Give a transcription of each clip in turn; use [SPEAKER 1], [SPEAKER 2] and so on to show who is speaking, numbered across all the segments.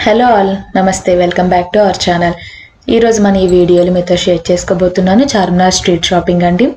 [SPEAKER 1] hello all నమస్తే welcome back to our channel ఈరోజు మన ఈ వీడియోలు మీతో షేర్ చేసుకోబోతున్నాను చార్మినార్ స్ట్రీట్ షాపింగ్ అండి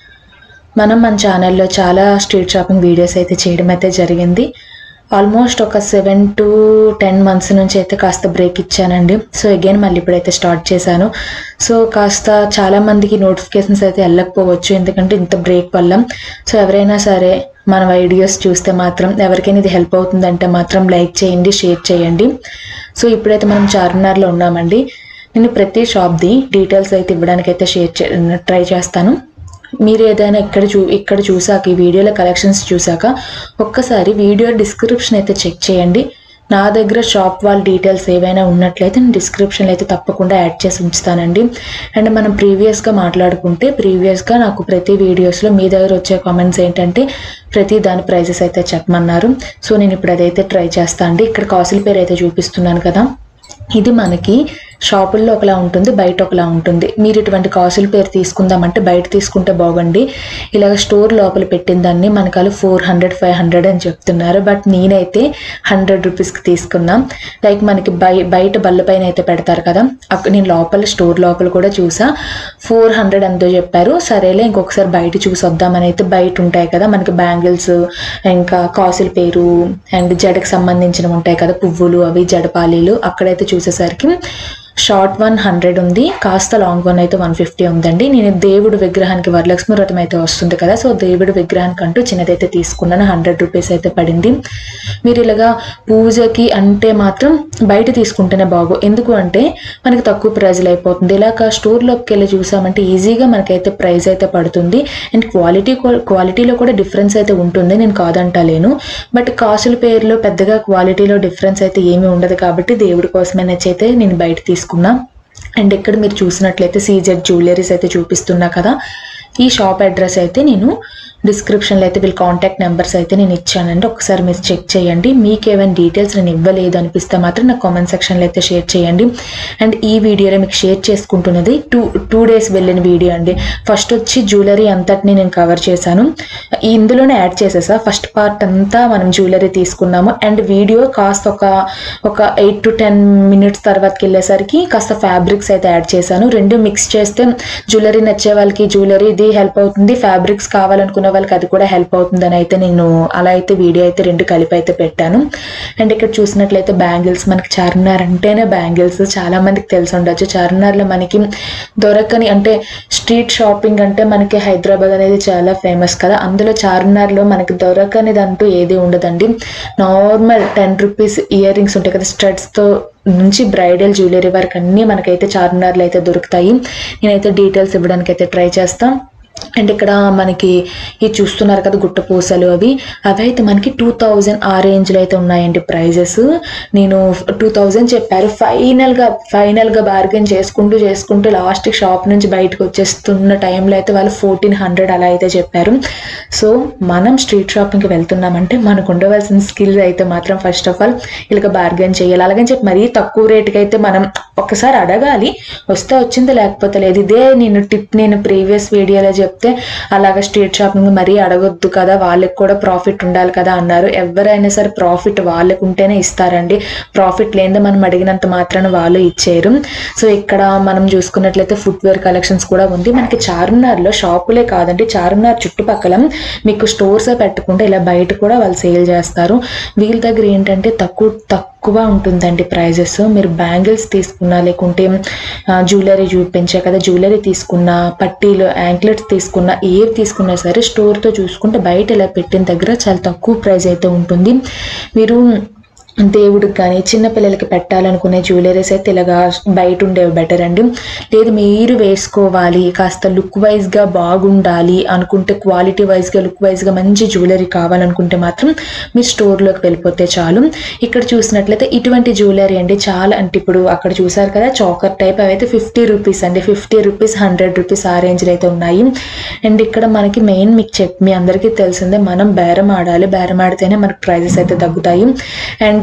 [SPEAKER 1] మనం మన ఛానల్లో చాలా స్ట్రీట్ షాపింగ్ వీడియోస్ అయితే చేయడం అయితే జరిగింది ఆల్మోస్ట్ ఒక సెవెన్ టు టెన్ మంత్స్ నుంచి అయితే కాస్త బ్రేక్ ఇచ్చానండి సో అగైన్ మళ్ళీ ఇప్పుడైతే స్టార్ట్ చేశాను సో కాస్త చాలా మందికి నోటిఫికేషన్స్ అయితే వెళ్ళకపోవచ్చు ఎందుకంటే ఇంత బ్రేక్ వల్ల సో ఎవరైనా సరే మన వీడియోస్ చూస్తే మాత్రం ఎవరికైనా ఇది హెల్ప్ అవుతుందంటే మాత్రం లైక్ చేయండి షేర్ చేయండి సో ఇప్పుడైతే మనం చార్మినార్లో ఉన్నామండి నేను ప్రతి షాప్ది డీటెయిల్స్ అయితే ఇవ్వడానికి అయితే షేర్ చే ట్రై చేస్తాను మీరు ఏదైనా ఇక్కడ చూ ఇక్కడ చూసాక ఈ వీడియోలో కలెక్షన్స్ చూసాక ఒక్కసారి వీడియో డిస్క్రిప్షన్ అయితే చెక్ చేయండి నా దగ్గర షాప్ వాళ్ళ డీటెయిల్స్ ఏవైనా ఉన్నట్లయితే నేను డిస్క్రిప్షన్లో అయితే తప్పకుండా యాడ్ చేసి ఉంచుతానండి అండ్ మనం ప్రీవియస్గా మాట్లాడుకుంటే ప్రీవియస్గా నాకు ప్రతి వీడియోస్లో మీ దగ్గర వచ్చే కామెంట్స్ ఏంటంటే ప్రతి దాని ప్రైజెస్ అయితే చెప్పమన్నారు సో నేను ఇప్పుడు అదైతే ట్రై చేస్తాను అండి ఇక్కడ కాసుల పేరు అయితే చూపిస్తున్నాను కదా ఇది మనకి షాపుల్లో ఒకలా ఉంటుంది బయట ఒకలా ఉంటుంది మీరు ఇటువంటి కాసుల పేరు తీసుకుందామంటే బయట తీసుకుంటే బాగుండి ఇలాగ స్టోర్ లోపల పెట్టిన దాన్ని మనకాలు ఫోర్ హండ్రెడ్ ఫైవ్ హండ్రెడ్ అని చెప్తున్నారు బట్ నేనైతే హండ్రెడ్ రూపీస్కి తీసుకున్నాం లైక్ మనకి బయ బయట బల్ల పైన అయితే పెడతారు కదా అక్కడ నేను లోపల స్టోర్ లోపల కూడా చూసా ఫోర్ హండ్రెడ్ ఎంతో చెప్పారు సరేలే ఇంకొకసారి బయట చూసి వద్దామని అయితే బయట ఉంటాయి కదా మనకి బ్యాంగిల్స్ ఇంకా కాసుల పేరు అండ్ జడకి సంబంధించినవి ఉంటాయి కదా పువ్వులు అవి జడపాలీలు అక్కడైతే చూసేసరికి షార్ట్ వన్ హండ్రెడ్ ఉంది కాస్త లాంగ్ వన్ అయితే వన్ ఫిఫ్టీ ఉందండి నేను దేవుడు విగ్రహానికి వరలక్ష్మి వ్రతం అయితే వస్తుంది కదా సో దేవుడు విగ్రహానికి అంటూ చిన్నదైతే తీసుకున్నాను హండ్రెడ్ రూపీస్ అయితే పడింది మీరు ఇలాగా పూజకి అంటే మాత్రం బయట తీసుకుంటేనే బాగు ఎందుకు అంటే మనకి తక్కువ ప్రైజ్లు అయిపోతుంది ఇలాగ స్టోర్లోకి వెళ్ళి చూసామంటే ఈజీగా మనకైతే ప్రైస్ అయితే పడుతుంది అండ్ క్వాలిటీ క్వాలిటీలో కూడా డిఫరెన్స్ అయితే ఉంటుంది నేను కాదంటలేను బట్ కాసుల పేరులో పెద్దగా క్వాలిటీలో డిఫరెన్స్ అయితే ఏమీ ఉండదు కాబట్టి దేవుడి కోసమే నచ్చైతే నేను బయట తీసుకున్నా అండ్ ఇక్కడ మీరు చూసినట్లయితే సీజెడ్ జ్యువెలరీస్ అయితే చూపిస్తున్నా కదా ఈ షాప్ అడ్రస్ అయితే నేను డిస్క్రిప్షన్లో అయితే వీళ్ళ కాంటాక్ట్ నెంబర్స్ అయితే నేను ఇచ్చానండి ఒకసారి మీరు చెక్ చేయండి మీకు ఏమైనా డీటెయిల్స్ నేను ఇవ్వలేదు అనిపిస్తే మాత్రం నాకు కామెంట్ సెక్షన్లో అయితే షేర్ చేయండి అండ్ ఈ వీడియోలో మీకు షేర్ చేసుకుంటున్నది టూ టూ డేస్ వెళ్ళిన వీడియో అండి ఫస్ట్ వచ్చి జ్యువెలరీ అంతటిని నేను కవర్ చేశాను ఇందులోనే యాడ్ చేసేసా ఫస్ట్ పార్ట్ అంతా మనం జ్యువెలరీ తీసుకున్నాము అండ్ వీడియో కాస్త ఒక ఒక ఎయిట్ టు టెన్ మినిట్స్ తర్వాతకి వెళ్ళేసరికి కాస్త ఫ్యాబ్రిక్స్ అయితే యాడ్ చేశాను రెండు మిక్స్ చేస్తే జ్యువెలరీ నచ్చే వాళ్ళకి జ్యువెలరీ ఇది హెల్ప్ అవుతుంది ఫ్యాబ్రిక్స్ కావాలనుకున్న వాళ్ళకి అది కూడా హెల్ప్ అవుతుందని అయితే నేను అలా అయితే వీడియో అయితే రెండు కలిపి అయితే పెట్టాను అండ్ ఇక్కడ చూసినట్లయితే బ్యాంగిల్స్ మనకి చార్మినార్ అంటేనే బ్యాంగిల్స్ చాలా మందికి తెలిసి ఉండొచ్చు చార్మినార్లో మనకి దొరకని అంటే స్ట్రీట్ షాపింగ్ అంటే మనకి హైదరాబాద్ అనేది చాలా ఫేమస్ కదా అందులో చార్మినార్లో మనకి దొరకనిది అంటూ ఏది ఉండదండి normal ten rupees earrings ఉంటాయి కదా స్టడ్స్తో నుంచి బ్రైడల్ జ్యువెలరీ వరకు అన్నీ మనకైతే చార్మినార్లో అయితే దొరుకుతాయి నేనైతే డీటెయిల్స్ ఇవ్వడానికి అయితే ట్రై చేస్తాను అండ్ ఇక్కడ మనకి ఇది చూస్తున్నారు కదా గుట్ట పూసలు అవి అవి అయితే మనకి టూ థౌజండ్ ఆ రేంజ్లో అయితే ఉన్నాయండి ప్రైజెస్ నేను టూ థౌజండ్ చెప్పారు ఫైనల్గా ఫైనల్గా బార్గెన్ చేసుకుంటూ చేసుకుంటూ లాస్ట్ షాప్ నుంచి బయటకు వచ్చేస్తున్న టైంలో అయితే వాళ్ళు ఫోర్టీన్ హండ్రెడ్ అలా అయితే చెప్పారు సో మనం స్ట్రీట్ షాపింగ్కి వెళ్తున్నామంటే మనకు ఉండవలసిన స్కిల్స్ అయితే మాత్రం ఫస్ట్ ఆఫ్ ఆల్ ఇలాగ బార్గెన్ చేయాలి అలాగని చెప్పి మరీ తక్కువ రేటుకి అయితే మనం ఒకసారి అడగాలి వస్తే వచ్చింది లేకపోతే లేదు ఇదే నేను టిప్ నేను ప్రీవియస్ వీడియోలో చెప్తే అలాగ స్ట్రీట్ షాపింగ్ మరీ అడగొద్దు కదా వాళ్ళకి కూడా ప్రాఫిట్ ఉండాలి కదా అన్నారు ఎవరైనా సరే ప్రాఫిట్ వాళ్ళకు ఉంటేనే ఇస్తారండి ప్రాఫిట్ లేనిదే మనం అడిగినంత మాత్రాన వాళ్ళు ఇచ్చేయరు సో ఇక్కడ మనం చూసుకున్నట్లయితే ఫుట్వేర్ కలెక్షన్స్ కూడా ఉంది మనకి చార్మినార్లో షాపులే కాదండి చార్మినార్ చుట్టుపక్కల మీకు స్టోర్స్ పెట్టుకుంటే ఇలా బయట కూడా వాళ్ళు సేల్ చేస్తారు వీళ్ళ దగ్గర ఏంటంటే తక్కువ తక్కువ ఉంటుందండి ప్రైజెస్ మీరు బ్యాంగిల్స్ తీసుకున్నా లేకుంటే జ్యువెలరీ చూపించే కదా జ్యువెలరీ తీసుకున్నా పట్టీలు యాంక్లెట్స్ తీసుకున్నా ఏవి తీసుకున్నా సరే స్టోర్తో చూసుకుంటే బయట ఇలా పెట్టిన దగ్గర చాలా తక్కువ ప్రైస్ అయితే ఉంటుంది మీరు దేవుడికి కానీ చిన్నపిల్లలకి పెట్టాలనుకునే జ్యువెలరీస్ అయితే ఇలాగా బయట ఉండేవి బెటర్ అండి లేదు మీరు వేసుకోవాలి కాస్త లుక్ వైజ్గా బాగుండాలి అనుకుంటే క్వాలిటీ వైజ్గా లుక్ వైజ్గా మంచి జ్యువెలరీ కావాలనుకుంటే మాత్రం మీరు స్టోర్లోకి వెళ్ళిపోతే చాలు ఇక్కడ చూసినట్లయితే ఇటువంటి జ్యువెలరీ అండి చాలా అంటే ఇప్పుడు అక్కడ చూసారు కదా చాకర్ టైప్ అవి అయితే ఫిఫ్టీ రూపీస్ అండి ఫిఫ్టీ రూపీస్ హండ్రెడ్ రూపీస్ ఆ రేంజ్లో అయితే ఉన్నాయి అండ్ ఇక్కడ మనకి మెయిన్ మీకు చెప్ మీ అందరికీ తెలిసిందే మనం బేరం ఆడాలి బేరం ఆడితేనే మనకి ప్రైజెస్ అయితే తగ్గుతాయి అండ్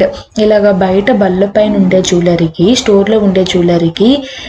[SPEAKER 1] అండ్ ఇలాగ బయట బల్ల పైన ఉండే జ్యువెలరీకి స్టోర్లో ఉండే జ్యువెలరీకి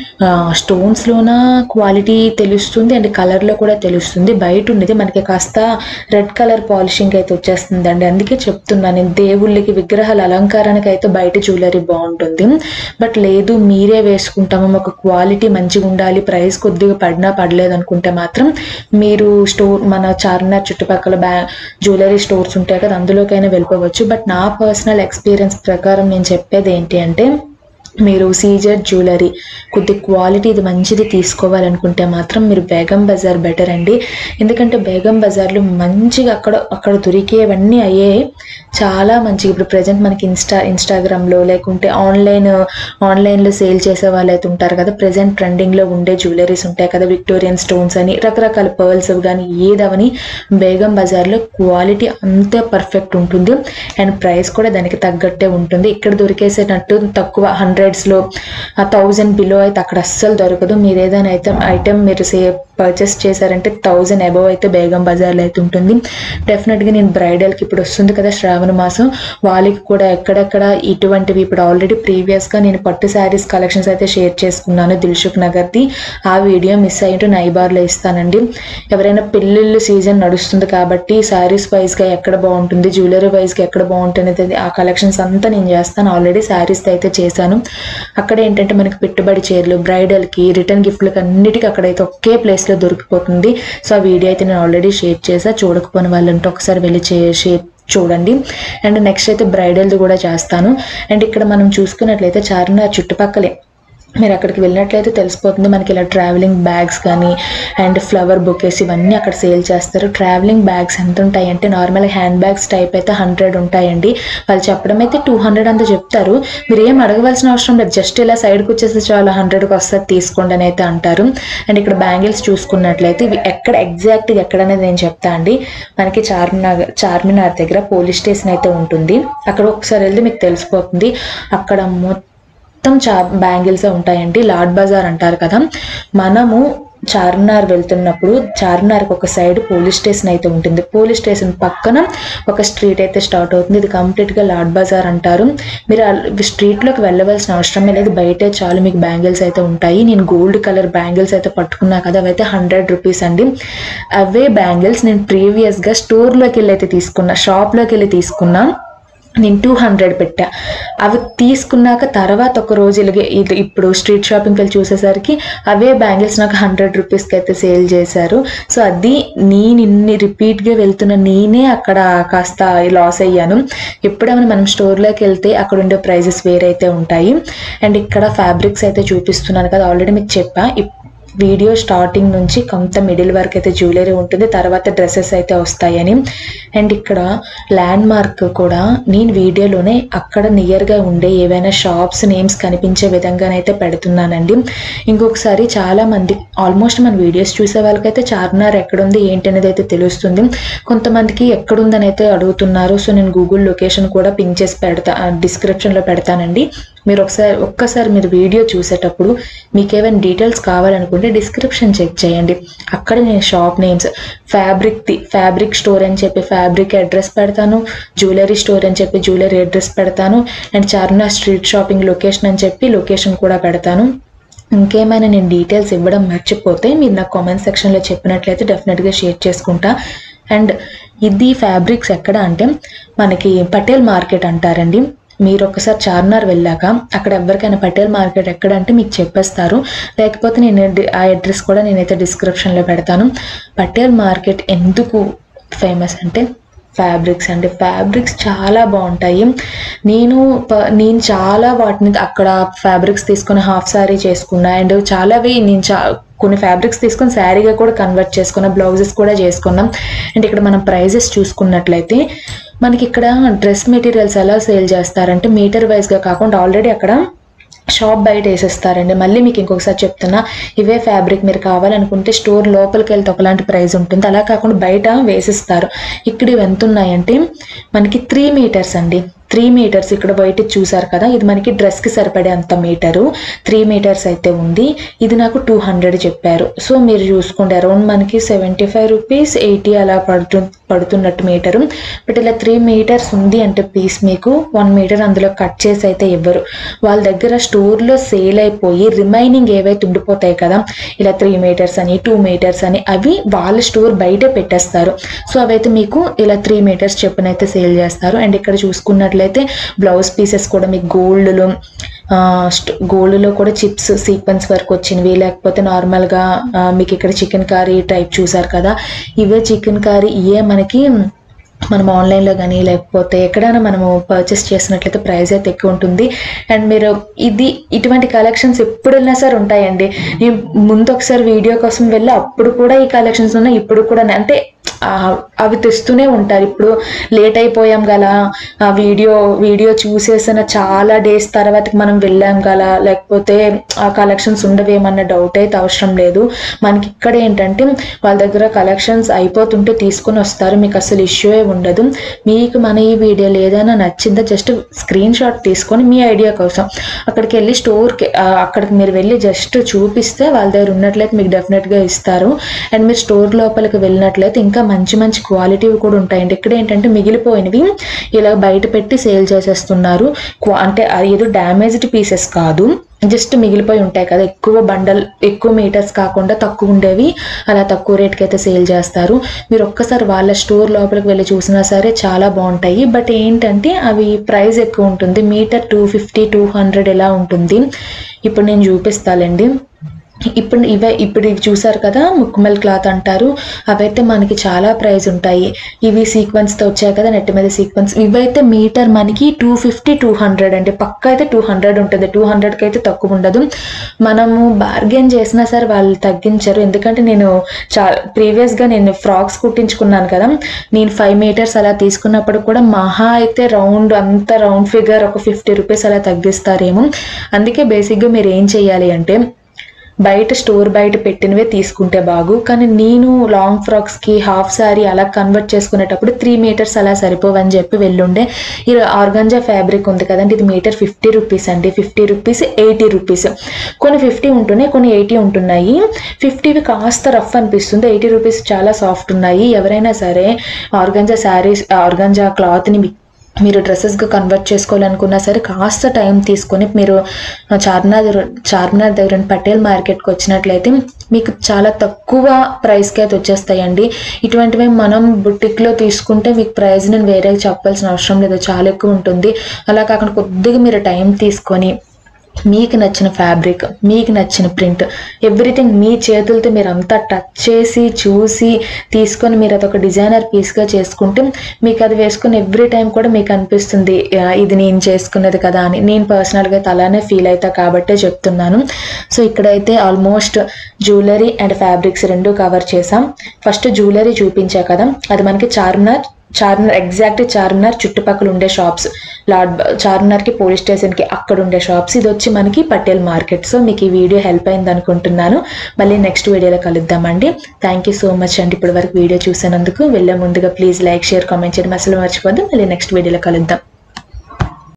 [SPEAKER 1] స్టోన్స్లోన క్వాలిటీ తెలుస్తుంది అండ్ కలర్లో కూడా తెలుస్తుంది బయట ఉండేది మనకి కాస్త రెడ్ కలర్ పాలిషింగ్ అయితే వచ్చేస్తుందండి అందుకే చెప్తున్నాను నేను దేవుళ్ళకి విగ్రహాల అలంకారానికి అయితే బయట జ్యువెలరీ బాగుంటుంది బట్ లేదు మీరే వేసుకుంటాము మాకు క్వాలిటీ మంచిగా ఉండాలి ప్రైస్ కొద్దిగా పడినా పడలేదు అనుకుంటే మాత్రం మీరు స్టోర్ మన చార్మినార్ చుట్టుపక్కల బ్యా జ్యువెలరీ స్టోర్స్ ఉంటాయి కదా అందులోకైనా వెళ్ళిపోవచ్చు బట్ నా పర్సనల్ ఎక్స్పీరియన్స్ ప్రకారం నేను చెప్పేది ఏంటి అంటే మీరు సీజర్ జ్యువెలరీ కొద్ది క్వాలిటీ ఇది మంచిది తీసుకోవాలనుకుంటే మాత్రం మీరు బేగం బజార్ బెటర్ అండి ఎందుకంటే బేగం బజార్లో మంచిగా అక్కడ అక్కడ దొరికేవన్నీ అయ్యే చాలా మంచిగా ఇప్పుడు ప్రజెంట్ మనకి ఇన్స్టా ఇన్స్టాగ్రామ్లో లేకుంటే ఆన్లైన్ ఆన్లైన్లో సేల్ చేసే వాళ్ళు అయితే ఉంటారు కదా ప్రజెంట్ ట్రెండింగ్లో ఉండే జ్యువెలరీస్ ఉంటాయి కదా విక్టోరియన్ స్టోన్స్ అని రకరకాల పర్ల్స్ కానీ ఏదవని బేగం బజార్లో క్వాలిటీ అంతే పర్ఫెక్ట్ ఉంటుంది అండ్ ప్రైస్ కూడా దానికి తగ్గట్టే ఉంటుంది ఇక్కడ దొరికేసేటట్టు తక్కువ హండ్రెడ్స్లో ఆ థౌజండ్ బిలో అయితే అక్కడ అస్సలు దొరకదు మీరు ఏదైనా అయితే ఐటెం మీరు సే పర్చేస్ చేశారంటే థౌజండ్ అబవ్ అయితే బేగం బజార్లో అయితే ఉంటుంది డెఫినెట్గా నేను బ్రైడల్కి ఇప్పుడు వస్తుంది కదా శ్రావణ మాసం వాళ్ళకి కూడా ఎక్కడెక్కడ ఇటువంటివి ఇప్పుడు ఆల్రెడీ ప్రీవియస్గా నేను పట్టు శారీస్ కలెక్షన్స్ అయితే షేర్ చేసుకున్నాను దిల్సుఖ్ నగర్ది ఆ వీడియో మిస్ అయ్యింటూ నైబార్లో ఇస్తానండి ఎవరైనా పెళ్ళిళ్ళు సీజన్ నడుస్తుంది కాబట్టి శారీస్ వైజ్గా ఎక్కడ బాగుంటుంది జ్యువెలరీ వైజ్గా ఎక్కడ బాగుంటుంది అనేది ఆ కలెక్షన్స్ అంతా నేను చేస్తాను ఆల్రెడీ శారీస్ అయితే చేశాను అక్కడ ఏంటంటే మనకి పెట్టుబడి చీరలు బ్రైడల్కి రిటర్న్ గిఫ్ట్లకి అన్నిటికీ అక్కడైతే ఒకే ప్లేస్లో దొరికిపోతుంది సో ఆ వీడియో అయితే నేను ఆల్రెడీ షేర్ చేసా చూడకపోయిన వాళ్ళంటే ఒకసారి వెళ్ళి చే షేర్ చూడండి అండ్ నెక్స్ట్ అయితే బ్రైడల్ది కూడా చేస్తాను అండ్ ఇక్కడ మనం చూసుకున్నట్లయితే చార్మినార్ చుట్టుపక్కలే మీరు అక్కడికి వెళ్ళినట్లయితే తెలిసిపోతుంది మనకి ఇలా ట్రావెలింగ్ బ్యాగ్స్ కానీ అండ్ ఫ్లవర్ బొకేస్ ఇవన్నీ అక్కడ సేల్ చేస్తారు ట్రావెలింగ్ బ్యాగ్స్ ఎంత ఉంటాయి అంటే నార్మల్ హ్యాండ్ బ్యాగ్స్ టైప్ అయితే హండ్రెడ్ ఉంటాయండి వాళ్ళు చెప్పడం అయితే టూ హండ్రెడ్ అంత చెప్తారు మీరు ఏం అడగవలసిన అవసరం లేదు జస్ట్ ఇలా సైడ్కి వచ్చేసి చాలా హండ్రెడ్కి వస్తుంది తీసుకోండి అని అయితే అంటారు అండ్ ఇక్కడ బ్యాంగిల్స్ చూసుకున్నట్లయితే ఇవి ఎక్కడ ఎగ్జాక్ట్గా ఎక్కడ అనేది నేను చెప్తా అండి మనకి చార్మినార్ చార్మినార్ దగ్గర పోలీస్ స్టేషన్ అయితే ఉంటుంది అక్కడ ఒకసారి వెళ్తే మీకు తెలిసిపోతుంది అక్కడ మొత్తం మొత్తం చా బ్యాంగిల్సే ఉంటాయండి లాడ్ బజార్ అంటారు కదా మనము చార్మినార్ వెళ్తున్నప్పుడు చార్మినార్కి ఒక సైడ్ పోలీస్ స్టేషన్ అయితే ఉంటుంది పోలీస్ స్టేషన్ పక్కన ఒక స్ట్రీట్ అయితే స్టార్ట్ అవుతుంది ఇది కంప్లీట్గా లాడ్ బజార్ అంటారు మీరు ఆ స్ట్రీట్లోకి వెళ్ళవలసిన అవసరమే లేదు బయటే చాలు మీకు బ్యాంగిల్స్ అయితే ఉంటాయి నేను గోల్డ్ కలర్ బ్యాంగిల్స్ అయితే పట్టుకున్నా కదా అవైతే హండ్రెడ్ రూపీస్ అండి అవే బ్యాంగిల్స్ నేను ప్రీవియస్గా స్టోర్లోకి వెళ్ళి అయితే తీసుకున్నా షాప్లోకి వెళ్ళి తీసుకున్నా నేను టూ హండ్రెడ్ పెట్టా అవి తీసుకున్నాక తర్వాత ఒక రోజు ఇలాగే ఇది ఇప్పుడు స్ట్రీట్ షాపింగ్కి వెళ్ళి చూసేసరికి అవే బ్యాంగిల్స్ నాకు హండ్రెడ్ రూపీస్కి అయితే సేల్ చేశారు సో అది నేను ఇన్ని రిపీట్గా వెళ్తున్న నేనే అక్కడ కాస్త లాస్ అయ్యాను ఎప్పుడైనా మనం స్టోర్లోకి వెళ్తే అక్కడ ఉండే ప్రైజెస్ వేరైతే ఉంటాయి అండ్ ఇక్కడ ఫ్యాబ్రిక్స్ అయితే చూపిస్తున్నాను కదా ఆల్రెడీ మీకు చెప్పా ఇప్- వీడియో స్టార్టింగ్ నుంచి కొంత మిడిల్ వరకు అయితే జ్యువెలరీ ఉంటుంది తర్వాత డ్రెస్సెస్ అయితే వస్తాయని అండ్ ఇక్కడ ల్యాండ్ మార్క్ కూడా నేను వీడియోలోనే అక్కడ నియర్గా ఉండే ఏవైనా షాప్స్ నేమ్స్ కనిపించే విధంగానైతే పెడుతున్నానండి ఇంకొకసారి చాలా మంది ఆల్మోస్ట్ మన వీడియోస్ చూసే వాళ్ళకైతే చార్మినార్ ఎక్కడుంది ఏంటి అనేది అయితే తెలుస్తుంది కొంతమందికి ఎక్కడుందని అయితే అడుగుతున్నారు సో నేను గూగుల్ లొకేషన్ కూడా పింక్ చేసి పెడతా డిస్క్రిప్షన్లో పెడతానండి మీరు ఒకసారి ఒక్కసారి మీరు వీడియో చూసేటప్పుడు మీకు ఏమైనా డీటెయిల్స్ కావాలనుకుంటే డిస్క్రిప్షన్ చెక్ చేయండి అక్కడ నేను షాప్ నేమ్స్ ఫ్యాబ్రిక్ది ఫ్యాబ్రిక్ స్టోర్ అని చెప్పి ఫ్యాబ్రిక్ అడ్రస్ పెడతాను జ్యువెలరీ స్టోర్ అని చెప్పి జ్యువెలరీ అడ్రస్ పెడతాను and Charminar street shopping location అని చెప్పి లొకేషన్ కూడా పెడతాను ఇంకేమైనా నేను డీటెయిల్స్ ఇవ్వడం మర్చిపోతే మీరు నాకు కామెంట్ సెక్షన్లో చెప్పినట్లయితే డెఫినెట్గా షేర్ చేసుకుంటా అండ్ ఇది ఫ్యాబ్రిక్స్ ఎక్కడ అంటే మనకి పటేల్ మార్కెట్ అంటారండి మీరు ఒకసారి చార్మినార్ వెళ్ళాక అక్కడ ఎవరికైనా పటేల్ మార్కెట్ ఎక్కడ అంటే మీకు చెప్పేస్తారు లేకపోతే నేను డి- ఆ అడ్రస్ కూడా నేనైతే డిస్క్రిప్షన్లో పెడతాను పటేల్ మార్కెట్ ఎందుకు ఫేమస్ అంటే ఫ్యాబ్రిక్స్ అండి ఫ్యాబ్రిక్స్ చాలా బాగుంటాయి నేను ప- నేను చాలా వాటిని అక్కడ ఫ్యాబ్రిక్స్ తీసుకొని హాఫ్ శారీ చేసుకున్నా అండ్ చాలావి నేను చా కొన్ని ఫ్యాబ్రిక్స్ తీసుకొని శారీగా కూడా కన్వర్ట్ చేసుకున్న బ్లౌజెస్ కూడా చేసుకున్నాం అండ్ ఇక్కడ మనం ప్రైజెస్ చూసుకున్నట్లయితే మనకి ఇక్కడ డ్రెస్ మెటీరియల్స్ ఎలా సేల్ చేస్తారంటే మీటర్ వైజ్గా కాకుండా ఆల్రెడీ అక్కడ షాప్ బయట వేసేస్తారండి మళ్ళీ మీకు ఇంకొకసారి చెప్తున్నా ఇవే ఫ్యాబ్రిక్ మీరు కావాలనుకుంటే స్టోర్ లోపలికి వెళ్తే ఒకలాంటి ప్రైస్ ఉంటుంది అలా కాకుండా బయట వేసిస్తారు ఇక్కడ ఇవి ఎంత ఉన్నాయంటే మనకి త్రీ మీటర్స్ అండి త్రీ మీటర్స్ ఇక్కడ బయట చూసారు కదా ఇది మనకి డ్రెస్కి సరిపడే అంత మీటరు త్రీ మీటర్స్ అయితే ఉంది ఇది నాకు టూ హండ్రెడ్ చెప్పారు సో మీరు చూసుకోండి అరౌండ్ మనకి సెవెంటీ ఫైవ్ రూపీస్ ఎయిటీ అలా పడుతు పడుతున్నట్టు మీటరు బట్ ఇలా త్రీ మీటర్స్ ఉంది అంటే పీస్ మీకు వన్ మీటర్ అందులో కట్ చేసి అయితే ఇవ్వరు వాళ్ళ దగ్గర స్టోర్లో సేల్ అయిపోయి రిమైనింగ్ ఏవైతే ఉండిపోతాయి కదా ఇలా త్రీ మీటర్స్ అని టూ మీటర్స్ అని అవి వాళ్ళ స్టోర్ బయటే పెట్టేస్తారు సో అవైతే మీకు ఇలా త్రీ మీటర్స్ చెప్పున అయితే సేల్ చేస్తారు అండ్ ఇక్కడ చూసుకున్నట్లయితే బ్లౌజ్ పీసెస్ కూడా మీకు గోల్డ్లో గోల్డ్లో కూడా చిప్స్ సీక్వెన్స్ వర్క్ వచ్చినవి లేకపోతే నార్మల్గా ఆ, మీకు ఇక్కడ చికెన్ కర్రీ టైప్ చూసారు కదా ఇవే చికెన్ కర్రీ ఇవే మనకి మనం ఆన్లైన్లో కానీ లేకపోతే ఎక్కడైనా మనము పర్చేస్ చేసినట్లయితే ప్రైస్ అయితే ఎక్కువ ఉంటుంది అండ్ మీరు ఇది ఇటువంటి కలెక్షన్స్ ఎప్పుడు వెళ్ళినా సరే ఉంటాయండి నేను ముందు ఒకసారి వీడియో కోసం వెళ్ళి అప్పుడు కూడా ఈ కలెక్షన్స్ ఉన్నాయి ఇప్పుడు కూడా అంటే ఆ, అవి తెస్తూనే ఉంటారు ఇప్పుడు లేట్ అయిపోయాం గల ఆ వీడియో వీడియో చూసేసిన చాలా డేస్ తర్వాత మనం వెళ్ళాం గల లేకపోతే ఆ కలెక్షన్స్ ఉండవేమన్న డౌట్ అయితే అవసరం లేదు మనకి ఇక్కడ ఏంటంటే వాళ్ళ దగ్గర కలెక్షన్స్ అయిపోతుంటే తీసుకుని వస్తారు మీకు అసలు ఇష్యూ ఉండదు మీకు మన ఈ వీడియోలో ఏదైనా నచ్చిందో జస్ట్ స్క్రీన్ షాట్ తీసుకొని మీ ఐడియా కోసం అక్కడికి వెళ్ళి స్టోర్కి అక్కడికి మీరు వెళ్ళి జస్ట్ చూపిస్తే వాళ్ళ దగ్గర ఉన్నట్లయితే మీకు డెఫినెట్గా ఇస్తారు అండ్ మీరు స్టోర్ లోపలికి వెళ్ళినట్లయితే ఇంకా మంచి మంచి క్వాలిటీవి కూడా ఉంటాయండి ఇక్కడ ఏంటంటే మిగిలిపోయినవి ఇలా బయట పెట్టి సేల్ చేసేస్తున్నారు క్వా- అంటే అది ఏదో డ్యామేజ్డ్ పీసెస్ కాదు జస్ట్ మిగిలిపోయి ఉంటాయి కదా ఎక్కువ బండల్ ఎక్కువ మీటర్స్ కాకుండా తక్కువ ఉండేవి అలా తక్కువ రేట్కి అయితే సేల్ చేస్తారు మీరు ఒక్కసారి వాళ్ళ స్టోర్ లోపలికి వెళ్ళి చూసినా సరే చాలా బాగుంటాయి బట్ ఏంటంటే అవి ప్రైస్ ఎక్కువ ఉంటుంది metre two fifty two hundred ఎలా ఉంటుంది ఇప్పుడు నేను చూపిస్తానండి ఇప్పుడు ఇవే ఇప్పుడు ఇవి చూసారు కదా ముక్కుమల్ క్లాత్ అంటారు అవైతే మనకి చాలా ప్రైస్ ఉంటాయి ఇవి సీక్వెన్స్తో వచ్చాయి కదా నెట్ మీద సీక్వెన్స్ ఇవైతే మీటర్ మనకి టూ ఫిఫ్టీ టూ హండ్రెడ్ అండి పక్క అయితే టూ హండ్రెడ్ ఉంటుంది టూ హండ్రెడ్కి అయితే తక్కువ ఉండదు మనము బార్గెన్ చేసినా సరే వాళ్ళు తగ్గించరు ఎందుకంటే నేను చా ప్రీవియస్గా నేను ఫ్రాక్స్ కుట్టించుకున్నాను కదా నేను ఫైవ్ మీటర్స్ అలా తీసుకున్నప్పుడు కూడా మహా అయితే రౌండ్ అంత రౌండ్ ఫిగర్ ఒక ఫిఫ్టీ రూపీస్ అలా తగ్గిస్తారేమో అందుకే బేసిక్గా మీరు ఏం చేయాలి అంటే బయట స్టోర్ బయట పెట్టినవే తీసుకుంటే బాగు కానీ నేను లాంగ్ ఫ్రాక్స్కి హాఫ్ శారీ అలా కన్వర్ట్ చేసుకునేటప్పుడు త్రీ మీటర్స్ అలా సరిపోవని చెప్పి వెళ్ళుండే ఈ ఆర్గంజా ఫ్యాబ్రిక్ ఉంది కదండి ఇది మీటర్ ఫిఫ్టీ రూపీస్ అండి ఫిఫ్టీ రూపీస్ ఎయిటీ రూపీస్ కొన్ని ఫిఫ్టీ ఉంటున్నాయి కొన్ని ఎయిటీ ఉంటున్నాయి ఫిఫ్టీవి కాస్త రఫ్ అనిపిస్తుంది ఎయిటీ రూపీస్ చాలా సాఫ్ట్ ఉన్నాయి ఎవరైనా సరే ఆర్గంజా శారీస్ ఆర్గంజా క్లాత్ని మీరు డ్రెస్సెస్గా కన్వర్ట్ చేసుకోవాలనుకున్నా సరే కాస్త టైం తీసుకొని మీరు చార్మినార్ చార్మినార్ దగ్గర ఉన్న పటేల్ మార్కెట్కి వచ్చినట్లయితే మీకు చాలా తక్కువ ప్రైస్కి అయితే వచ్చేస్తాయండి ఇటువంటివి మనం బుటిక్లో తీసుకుంటే మీకు ప్రైస్ నేను వేరే చెప్పాల్సిన అవసరం లేదు చాలా ఎక్కువ ఉంటుంది అలా కాకుండా కొద్దిగా మీరు టైం తీసుకొని మీకు నచ్చిన ఫ్యాబ్రిక్ మీకు నచ్చిన ప్రింట్ ఎవ్రీథింగ్ మీ చేతులతో మీరు అంతా టచ్ చేసి చూసి తీసుకొని మీరు అదొక డిజైనర్ పీస్గా చేసుకుంటే మీకు అది వేసుకుని ఎవ్రీ టైం కూడా మీకు అనిపిస్తుంది "ఆ, ఇది నేను చేసుకున్నది కదా అని నేను పర్సనల్గా అయితే అలానే ఫీల్ అవుతా కాబట్టే చెప్తున్నాను సో ఇక్కడైతే ఆల్మోస్ట్ జ్యువెలరీ అండ్ ఫ్యాబ్రిక్స్ రెండు కవర్ చేసాం ఫస్ట్ జ్యువెలరీ చూపించా కదా అది మనకి చార్మినార్ చార్మినార్ ఎగ్జాక్ట్ చార్మినార్ చుట్టుపక్కల ఉండే షాప్స్ లార్డ్ చార్మినార్కి పోలీస్ స్టేషన్కి అక్కడ ఉండే షాప్స్ ఇది వచ్చి మనకి పటేల్ మార్కెట్ సో మీకు ఈ వీడియో హెల్ప్ అయింది అనుకుంటున్నాను మళ్ళీ నెక్స్ట్ వీడియోలో కలుద్దామండి థ్యాంక్ యూ సో మచ్ అండి ఇప్పటి వరకు వీడియో చూసినందుకు వెళ్ళే ముందుగా ప్లీజ్ లైక్ షేర్ కామెంట్ చేయడం అసలు మర్చిపోద్దు మళ్ళీ నెక్స్ట్ వీడియోలో కలుద్దాం